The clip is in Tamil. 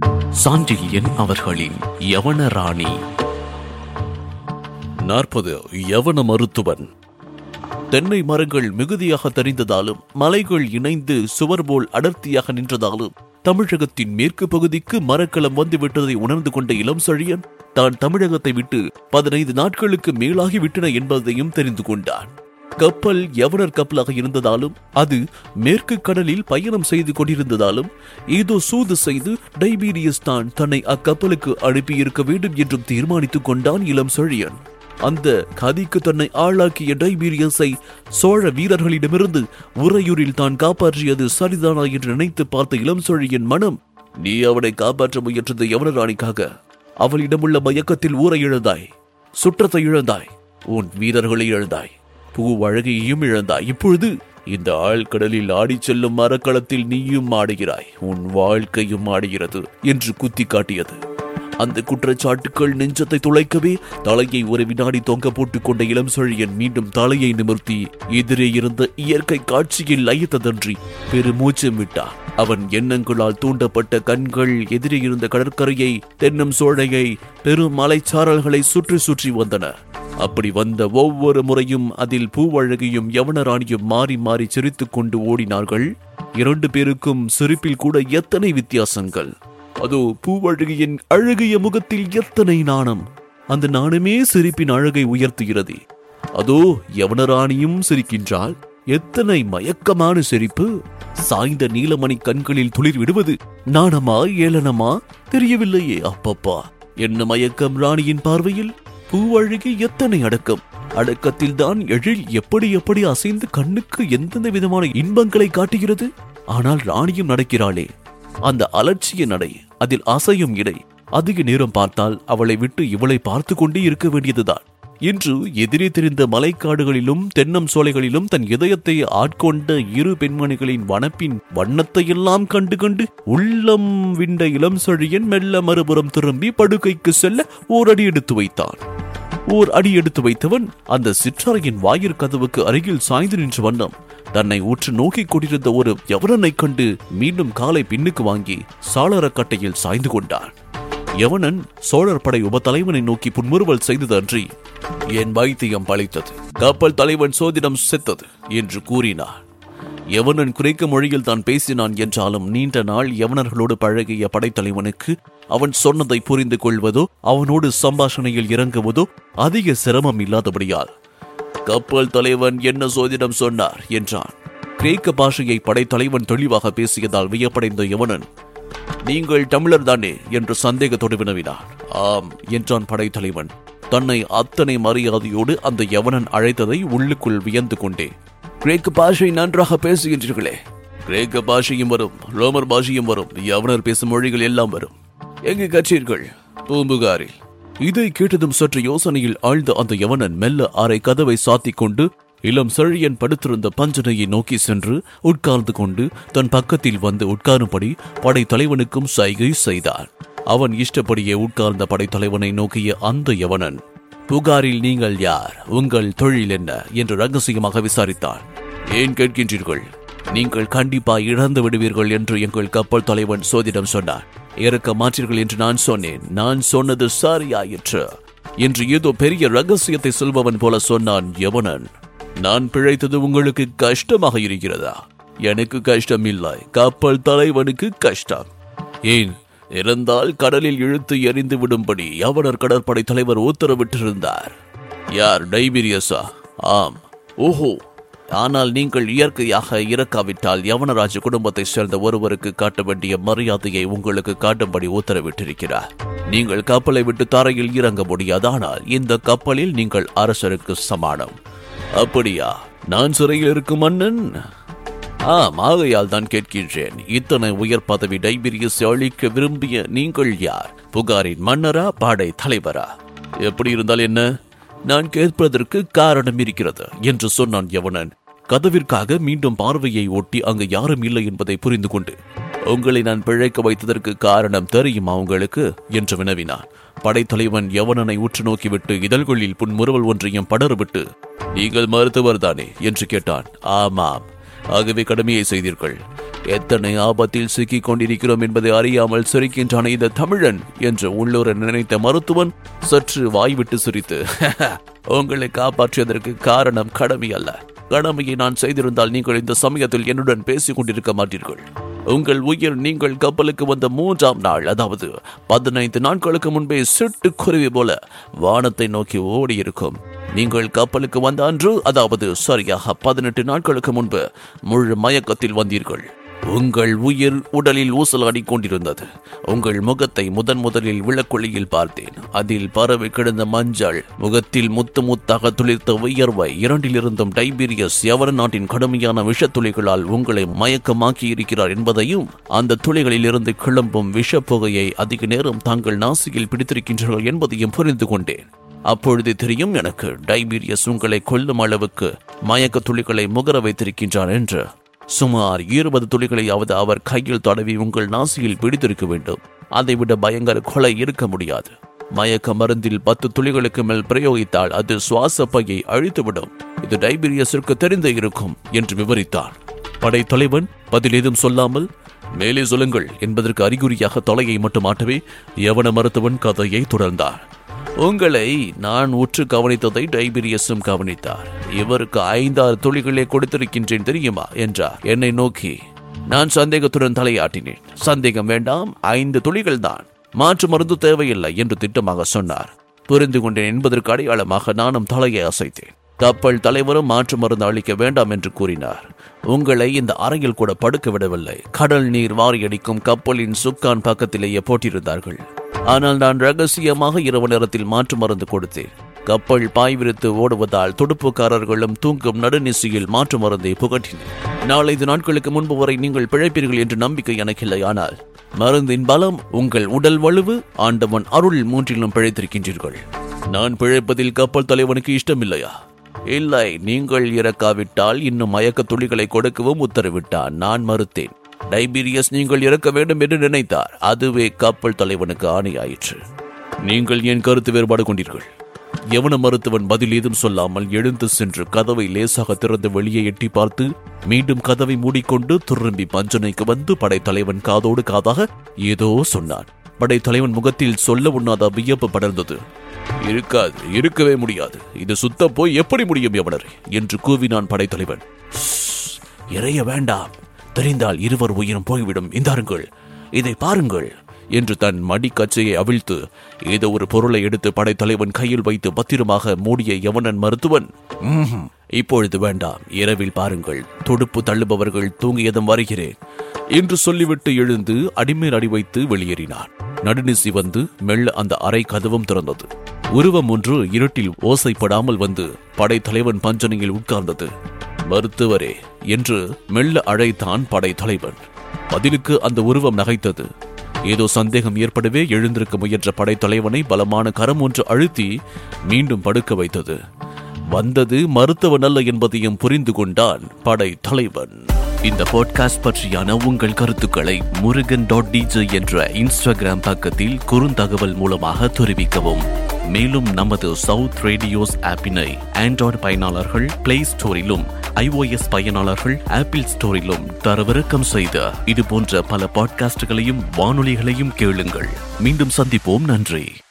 சாண்டில்யன் அவர்களின் யவன ராணி நாற்பது யவன மருத்துவன் தென்னை மரங்கள் மிகுதியாக தெரிந்ததாலும் மலைகள் இணைந்து சுவர் போல் அடர்த்தியாக நின்றதாலும் தமிழகத்தின் மேற்கு பகுதிக்கு மரக்கலம் வந்துவிட்டதை உணர்ந்து கொண்ட இளம் செழியன் தான் தமிழகத்தை விட்டு பதினைந்து நாட்களுக்கு மேலாகி விட்டன என்பதையும் தெரிந்து கொண்டான் கப்பல் யவனர் கப்பலாக இருந்ததாலும் அது மேற்கு கடலில் பயணம் செய்து கொண்டிருந்ததாலும் ஏதோ சூது செய்து டைபீரியஸ் தான் தன்னை அக்கப்பலுக்கு அனுப்பியிருக்க வேண்டும் என்றும் தீர்மானித்துக் கொண்டான் இளம் செழியன் அந்த கதிக்கு தன்னை ஆளாக்கிய டைபீரியஸை சோழ வீரர்களிடமிருந்து உறையூரில் தான் காப்பாற்றியது சரிதானா என்று நினைத்து பார்த்த இளம் சோழியின் மனம் நீ அவனை காப்பாற்ற முயன்றது யவனராணிக்காக அவளிடமுள்ள மயக்கத்தில் ஊரை இழந்தாய் சுற்றத்தை இழந்தாய் உன் வீரர்களை இழந்தாய் பூவழகையையும் இழந்தாய் இப்பொழுது இந்த ஆழ்கடலில் ஆடிச் செல்லும் மரக்களத்தில் நீயும் ஆடுகிறாய் உன் வாழ்க்கையும் ஆடுகிறது என்று குத்தி காட்டியது அந்த குற்றச்சாட்டுக்கள் நெஞ்சத்தை துளைக்கவே தலையை ஒரு வினாடி தொங்க போட்டுக் கொண்ட இளம் செழியன் மீண்டும் தலையை நிமிர்த்தி எதிரே இருந்த இயற்கை காட்சியில் லயித்ததன்றி பெருமூச்சம் விட்டான் அவன் எண்ணங்களால் தூண்டப்பட்ட கண்கள் எதிரே இருந்த கடற்கரையை தென்னம் சோழையை பெரும் மலைச்சாரல்களை சுற்றி சுற்றி வந்தன அப்படி வந்த ஒவ்வொரு முறையும் அதில் பூவழகியும் யவனராணியும் மாறி மாறி சிரித்துக் கொண்டு ஓடினார்கள் இரண்டு பேருக்கும் சிரிப்பில் கூட எத்தனை வித்தியாசங்கள் அதோ பூவழகியின் அழகிய முகத்தில் எத்தனை நாணம் அந்த நாணமே சிரிப்பின் அழகை உயர்த்துகிறது அதோ யவனராணியும் சிரிக்கின்றாள் எத்தனை மயக்கமான சிரிப்பு சாய்ந்த நீலமணி கண்களில் துளிர் விடுவது நாணமா ஏளனமா தெரியவில்லையே அப்பப்பா என்ன மயக்கம் ராணியின் பார்வையில் பூவழகி எத்தனை அடக்கம் அடக்கத்தில் தான் எழில் எப்படி எப்படி அசைந்து கண்ணுக்கு எந்தெந்த விதமான இன்பங்களை காட்டுகிறது ஆனால் ராணியும் நடக்கிறாளே அந்த அலட்சிய நடை அதில் அசையும் இடை அதிக நேரம் பார்த்தால் அவளை விட்டு இவளை பார்த்து கொண்டே இருக்க வேண்டியதுதான் இன்று எதிரே தெரிந்த மலைக்காடுகளிலும் தென்னம் சோலைகளிலும் தன் இதயத்தை ஆட்கொண்ட இரு பெண்மணிகளின் வனப்பின் வண்ணத்தையெல்லாம் கண்டு கண்டு உள்ளம் விண்ட இளம் செழியன் மெல்ல மறுபுறம் திரும்பி படுக்கைக்கு செல்ல ஓரடி எடுத்து வைத்தான் ஓர் அடி எடுத்து வைத்தவன் அந்த சிற்றறையின் வாயிற் கதவுக்கு அருகில் சாய்ந்து நின்ற வண்ணம் தன்னை உற்று நோக்கிக் கொண்டிருந்த ஒரு யவனனைக் கண்டு மீண்டும் காலை பின்னுக்கு வாங்கி சாளரக்கட்டையில் சாய்ந்து கொண்டான் யவனன் சோழர் படை உபத்தலைவனை நோக்கி புன்முறுவல் செய்தது அன்றி என் வைத்தியம் பழித்தது கப்பல் தலைவன் சோதிடம் செத்தது என்று கூறினார் யவனன் குறைக்க மொழியில் தான் பேசினான் என்றாலும் நீண்ட நாள் யவனர்களோடு பழகிய படைத்தலைவனுக்கு அவன் சொன்னதை புரிந்து கொள்வதோ அவனோடு சம்பாஷணையில் இறங்குவதோ அதிக சிரமம் இல்லாதபடியால் கப்பல் தலைவன் என்ன சோதிடம் சொன்னார் என்றான் கிரேக்க பாஷையை படைத்தலைவன் தெளிவாக பேசியதால் வியப்படைந்த யவனன் நீங்கள் தமிழர் தானே என்று சந்தேகத்தோடு வினவினார் ஆம் என்றான் படைத்தலைவன் தன்னை அத்தனை மரியாதையோடு அந்த யவனன் அழைத்ததை உள்ளுக்குள் வியந்து கொண்டே கிரேக்க பாஷை நன்றாக பேசுகின்றீர்களே கிரேக்க பாஷையும் வரும் ரோமர் பாஷையும் வரும் யவனர் பேசும் மொழிகள் எல்லாம் வரும் எங்கு கற்றீர்கள் பூம்புகாரில் இதை கேட்டதும் சற்று யோசனையில் ஆழ்ந்த அந்த யவனன் மெல்ல அரை கதவை சாத்திக் கொண்டு இளம் செழியன் படுத்திருந்த பஞ்சனையை நோக்கி சென்று உட்கார்ந்து கொண்டு தன் பக்கத்தில் வந்து உட்காரும்படி படைத்தலைவனுக்கும் சைகை செய்தார் அவன் இஷ்டப்படியே உட்கார்ந்த படைத்தலைவனை நோக்கிய அந்த யவனன் புகாரில் நீங்கள் யார் உங்கள் தொழில் என்ன என்று ரகசியமாக விசாரித்தான் ஏன் கேட்கின்றீர்கள் நீங்கள் கண்டிப்பா இழந்து விடுவீர்கள் என்று எங்கள் கப்பல் தலைவன் சோதிடம் சொன்னார் இறக்க மாற்றீர்கள் என்று நான் சொன்னேன் நான் சொன்னது சரியாயிற்று என்று ஏதோ பெரிய ரகசியத்தை சொல்பவன் போல சொன்னான் யவனன் நான் பிழைத்தது உங்களுக்கு கஷ்டமாக இருக்கிறதா எனக்கு கஷ்டம் இல்லை கப்பல் தலைவனுக்கு கஷ்டம் ஏன் இறந்தால் கடலில் இழுத்து எறிந்து விடும்படி யவனர் கடற்படை தலைவர் உத்தரவிட்டிருந்தார் யார் டைபீரியஸா ஆம் ஓஹோ ஆனால் நீங்கள் இயற்கையாக இறக்காவிட்டால் யவனராஜ குடும்பத்தைச் சேர்ந்த ஒருவருக்கு காட்ட வேண்டிய மரியாதையை உங்களுக்கு காட்டும்படி உத்தரவிட்டிருக்கிறார் நீங்கள் கப்பலை விட்டு தரையில் இறங்க முடியாது ஆனால் இந்த கப்பலில் நீங்கள் அரசருக்கு சமானம் அப்படியா நான் சிறையில் இருக்கும் மன்னன் ஆம் ஆகையால் தான் கேட்கின்றேன் இத்தனை உயர் பதவி டைபீரியஸ் அளிக்க விரும்பிய நீங்கள் யார் புகாரின் மன்னரா பாடை தலைவரா எப்படி இருந்தால் என்ன நான் கேட்பதற்கு காரணம் இருக்கிறது என்று சொன்னான் யவனன் கதவிற்காக மீண்டும் பார்வையை ஒட்டி அங்கு யாரும் இல்லை என்பதை புரிந்து கொண்டு உங்களை நான் பிழைக்க வைத்ததற்கு காரணம் தெரியுமா உங்களுக்கு என்று வினவினான் படைத்தலைவன் யவனனை உற்று நோக்கிவிட்டு இதழ்களில் புன்முறுவல் ஒன்றையும் படர்விட்டு நீங்கள் மருத்துவர் தானே என்று கேட்டான் ஆமாம் ஆகவே கடமையை செய்தீர்கள் எத்தனை ஆபத்தில் சிக்கிக் கொண்டிருக்கிறோம் என்பதை அறியாமல் சிரிக்கின்றான் இந்த தமிழன் என்று உள்ளூர நினைத்த மருத்துவன் சற்று வாய்விட்டு சிரித்து உங்களை காப்பாற்றியதற்கு காரணம் கடமை அல்ல கடமையை நான் செய்திருந்தால் நீங்கள் இந்த சமயத்தில் என்னுடன் பேசிக் கொண்டிருக்க மாட்டீர்கள் உங்கள் உயிர் நீங்கள் கப்பலுக்கு வந்த மூன்றாம் நாள் அதாவது பதினைந்து நாட்களுக்கு முன்பே சிட்டுக்குருவி போல வானத்தை நோக்கி ஓடி இருக்கும் நீங்கள் கப்பலுக்கு வந்த அன்று அதாவது சரியாக பதினெட்டு நாட்களுக்கு முன்பு முழு மயக்கத்தில் வந்தீர்கள் உங்கள் உயிர் உடலில் ஊசலாடிக் கொண்டிருந்தது உங்கள் முகத்தை முதன் முதலில் விளக்குழியில் பார்த்தேன் அதில் பரவி கிடந்த மஞ்சள் முகத்தில் முத்து முத்தாக துளிர்த்த உயர்வை இரண்டிலிருந்தும் டைபீரியஸ் எவர் நாட்டின் கடுமையான விஷத்துளிகளால் உங்களை மயக்கமாக்கி இருக்கிறார் என்பதையும் அந்த துளிகளில் இருந்து கிளம்பும் விஷப்புகையை அதிக நேரம் தாங்கள் நாசியில் பிடித்திருக்கின்றனர் என்பதையும் புரிந்து கொண்டேன் அப்பொழுது தெரியும் எனக்கு டைபீரியஸ் உங்களை கொல்லும் அளவுக்கு மயக்க துளிகளை முகர வைத்திருக்கின்றான் என்று சுமார் இருபது துளிகளையாவது அவர் கையில் தடவி உங்கள் நாசியில் பிடித்திருக்க வேண்டும் அதைவிட பயங்கர கொலை இருக்க முடியாது மயக்க மருந்தில் பத்து துளிகளுக்கு மேல் பிரயோகித்தால் அது சுவாச பையை அழித்துவிடும் இது டைபீரியஸிற்கு தெரிந்து இருக்கும் என்று விவரித்தார் படைத்தலைவன் பதில் ஏதும் சொல்லாமல் மேலே சொல்லுங்கள் என்பதற்கு அறிகுறியாக தொலையை மட்டும் ஆட்டவே யவன மருத்துவன் கதையை தொடர்ந்தார் உங்களை நான் உற்று கவனித்ததை டைபீரியஸும் கவனித்தார் இவருக்கு ஐந்தாறு துளிகளே கொடுத்திருக்கின்றேன் தெரியுமா என்றார் என்னை நோக்கி நான் சந்தேகத்துடன் தலையாட்டினேன் சந்தேகம் வேண்டாம் ஐந்து துளிகள் தான் மாற்று மருந்து தேவையில்லை என்று திட்டமாக சொன்னார் புரிந்து கொண்டேன் என்பதற்கு அடையாளமாக நானும் தலையை அசைத்தேன் கப்பல் தலைவரும் மாற்று மருந்து அளிக்க வேண்டாம் என்று கூறினார் உங்களை இந்த அறையில் கூட படுக்க விடவில்லை கடல் நீர் வாரியடிக்கும் கப்பலின் சுக்கான் பக்கத்திலேயே போட்டிருந்தார்கள் ஆனால் நான் ரகசியமாக இரவு நேரத்தில் மாற்று மருந்து கொடுத்தேன் கப்பல் பாய்விரித்து ஓடுவதால் துடுப்புக்காரர்களும் தூங்கும் நடுநிசையில் மாற்று மருந்தை புகட்டினர் நாலைந்து நாட்களுக்கு முன்பு வரை நீங்கள் பிழைப்பீர்கள் என்ற நம்பிக்கை எனக்கில்லை ஆனால் மருந்தின் பலம் உங்கள் உடல் வலுவு ஆண்டவன் அருள் மூன்றிலும் பிழைத்திருக்கின்றீர்கள் நான் பிழைப்பதில் கப்பல் தலைவனுக்கு இஷ்டமில்லையா இல்லை நீங்கள் இறக்காவிட்டால் இன்னும் மயக்க துளிகளை கொடுக்கவும் உத்தரவிட்டான் நான் மறுத்தேன் டைபீரியஸ் நீங்கள் இறக்க வேண்டும் என்று நினைத்தார் அதுவே கப்பல் தலைவனுக்கு ஆணையாயிற்று நீங்கள் என் கருத்து வேறுபாடு கொண்டீர்கள் எவன மருத்துவன் பதில் ஏதும் சொல்லாமல் எழுந்து சென்று கதவை லேசாக திறந்து வெளியே எட்டி பார்த்து மீண்டும் கதவை மூடிக்கொண்டு துரும்பி பஞ்சனைக்கு வந்து படைத்தலைவன் காதோடு காதாக ஏதோ சொன்னான் படைத்தலைவன் முகத்தில் சொல்ல உண்ணாத வியப்பு படர்ந்தது இருக்காது இருக்கவே முடியாது இது சுத்த போய் எப்படி முடியும் எவனர் என்று கூவினான் படைத்தலைவன் "ஷ்ஷ், இறைய வேண்டாம் தெரிந்தால் இருவர் உயிரும் போய்விடும் இந்தாருங்கள் இதை பாருங்கள் என்று தன் மடிக்கச்சையை அவிழ்த்து ஏதோ ஒரு பொருளை எடுத்து படைத்தலைவன் கையில் வைத்து பத்திரமாக மூடிய யவனன் மருத்துவன் "ம்ஹும், இப்பொழுது வேண்டாம் இரவில் பாருங்கள் துடுப்பு தள்ளுபவர்கள் தூங்கியதும் வருகிறேன் என்று சொல்லிவிட்டு எழுந்து அடிமேல் அடி வைத்து வெளியேறினான் நடுநிசி வந்து மெல்ல அந்த அறை கதவும் திறந்தது உருவம் ஒன்று இருட்டில் ஓசைப்படாமல் வந்து படைத்தலைவன் பஞ்சனையில் உட்கார்ந்தது மருத்துவரே என்று மெல்ல அழைத்தான் படைத்தலைவன் பதிலுக்கு அந்த உருவம் நகைத்தது ஏதோ சந்தேகம் ஏற்படவே எழுந்திருக்க முயன்ற படைத்தலைவனை பலமான கரம் ஒன்று அழுத்தி மீண்டும் படுக்க வைத்தது வந்தது மருத்துவன் அல்ல என்பதையும் புரிந்து கொண்டான் படை தலைவன் இந்த பாட்காஸ்ட் பற்றியான உங்கள் கருத்துக்களை முருகன் டாட் டிஜே என்ற இன்ஸ்டாகிராம் பக்கத்தில் குறுந்தகவல் மூலமாக தெரிவிக்கவும் மேலும் நமது சவுத் ரேடியோஸ் ஆப்பினை ஆண்ட்ராய்டு பயனாளர்கள் பிளே ஸ்டோரிலும் ஐஓஎஸ் பயனாளர்கள் ஆப்பிள் ஸ்டோரிலும் தரவிறக்கம் செய்த இது போன்ற பல பாட்காஸ்டுகளையும் வானொலிகளையும் கேளுங்கள் மீண்டும் சந்திப்போம் நன்றி